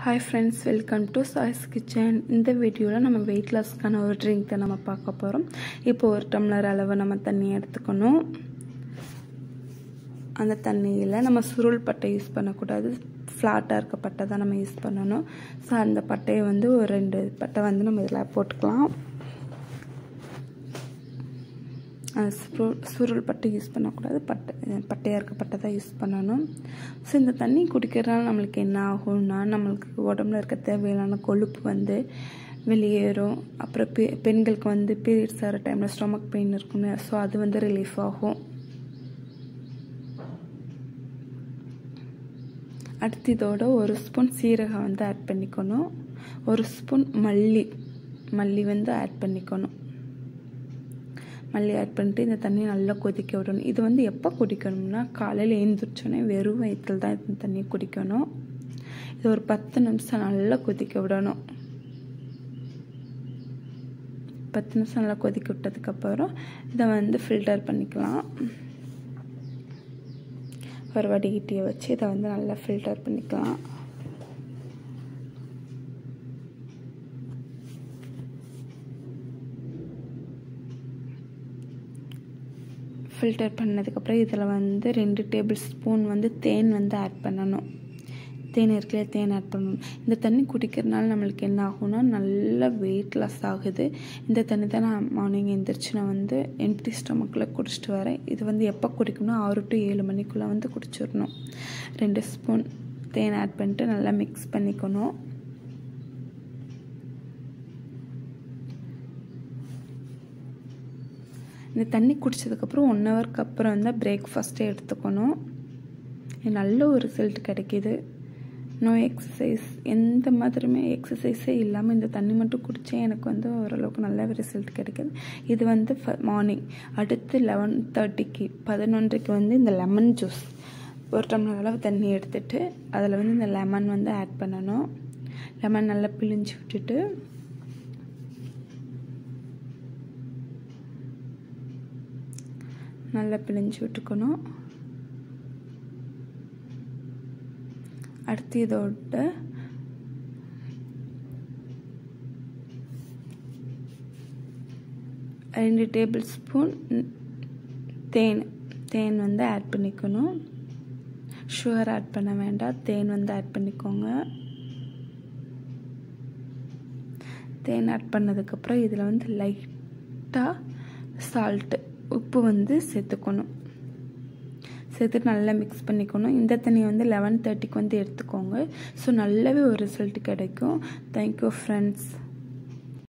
hi friends welcome to choice kitchen இந்த வீடியோவில் நம்ம வெயிட் லாஸ்க்கான ஒரு ட்ரிங்க் தான் நம்ம பார்க்க போகிறோம் இப்போ ஒரு டம்ளர் அளவு நம்ம தண்ணி எடுத்துக்கணும் அந்த தண்ணியில் நம்ம சுருள் பட்டை யூஸ் பண்ணக்கூடாது ஃப்ளாட்டாக இருக்க பட்டை தான் நம்ம யூஸ் பண்ணணும் ஸோ அந்த பட்டையை வந்து ஒரு ரெண்டு பட்டை வந்து நம்ம இதில் போட்டுக்கலாம் சுரு சுருள் பட்டை யூஸ் பண்ணக்கூடாது பட்டை பட்டையாக இருக்க பட்டை தான் யூஸ் பண்ணணும் ஸோ இந்த தண்ணி குடிக்கிறதுனால நம்மளுக்கு என்ன ஆகும்னா நம்மளுக்கு உடம்புல இருக்க தேவையில்லான கொழுப்பு வந்து வெளியேறும் அப்புறம் பெ பெண்களுக்கு வந்து பீரியட்ஸ் ஆகிற டைமில் ஸ்டொமக் பெயின் இருக்கும்ல ஸோ அது வந்து ரிலீஃப் ஆகும் அடுத்து இதோட ஒரு ஸ்பூன் சீரகம் வந்து ஆட் பண்ணிக்கணும் ஒரு ஸ்பூன் மல்லி மல்லி வந்து ஆட் பண்ணிக்கணும் மல்லி ஆட் பண்ணிட்டு இந்த தண்ணியை நல்லா கொதிக்க விடணும் இது வந்து எப்போ குடிக்கணும்னா காலையில் எழுந்திரிச்சோன்னே வெறும் வயிற்றில் தான் இந்த தண்ணியை குடிக்கணும் இது ஒரு பத்து நிமிஷம் நல்லா கொதிக்க விடணும் பத்து நிமிஷம் நல்லா கொதிக்க விட்டதுக்கப்புறம் இதை வந்து ஃபில்டர் பண்ணிக்கலாம் ஒரு வடிகட்டியை வச்சு இதை வந்து நல்லா ஃபில்டர் பண்ணிக்கலாம் ஃபில்டர் பண்ணதுக்கப்புறம் இதில் வந்து ரெண்டு டேபிள் ஸ்பூன் வந்து தேன் வந்து ஆட் பண்ணணும் தேன் இருக்குல்ல தேன் ஆட் பண்ணணும் இந்த தண்ணி குடிக்கிறதுனால நம்மளுக்கு என்ன ஆகும்னா நல்ல வெயிட் லாஸ் ஆகுது இந்த தண்ணி தான் நான் மார்னிங் எழுந்திரிச்சு நான் வந்து எம்டி ஸ்டொமக்கில் குடிச்சிட்டு வரேன் இது வந்து எப்போ குடிக்கணும் ஆறு டு ஏழு மணிக்குள்ளே வந்து குடிச்சிடணும் ரெண்டு ஸ்பூன் தேன் ஆட் பண்ணிட்டு நல்லா மிக்ஸ் பண்ணிக்கணும் இந்த தண்ணி குடித்ததுக்கப்புறம் ஒன் ஹவருக்கு அப்புறம் வந்து பிரேக்ஃபாஸ்ட்டே எடுத்துக்கணும் நல்ல ஒரு ரிசல்ட் கிடைக்கிது நோ எக்ஸசைஸ் எந்த மாதிரியுமே எக்ஸசைஸே இல்லாமல் இந்த தண்ணி மட்டும் குடித்தேன் எனக்கு வந்து ஓரளவுக்கு நல்ல ரிசல்ட் கிடைக்கிது இது வந்து மார்னிங் அடுத்து லெவன் தேர்ட்டிக்கு பதினொன்றைக்கு வந்து இந்த லெமன் ஜூஸ் ஒரு டம்ளர் அளவு தண்ணி எடுத்துட்டு அதில் வந்து இந்த லெமன் வந்து ஆட் பண்ணணும் லெமன் நல்லா பிழிஞ்சு விட்டுட்டு நல்லா பிழிஞ்சு விட்டுக்கணும் அடுத்து இதோட ரெண்டு டேபிள் ஸ்பூன் தேன் தேன் வந்து ஆட் பண்ணிக்கணும் சுகர் ஆட் பண்ண வேண்டாம் தேன் வந்து ஆட் பண்ணிக்கோங்க தேன் ஆட் பண்ணதுக்கப்புறம் இதில் வந்து லைட்டாக சால்ட்டு உப்பு வந்து சேர்த்துக்கணும் சேர்த்துட்டு நல்லா மிக்ஸ் பண்ணிக்கணும் இந்த தண்ணியை வந்து லெவன் தேர்ட்டிக்கு வந்து எடுத்துக்கோங்க ஸோ நல்லாவே ஒரு ரிசல்ட் கிடைக்கும் தேங்க்யூ ஃப்ரெண்ட்ஸ்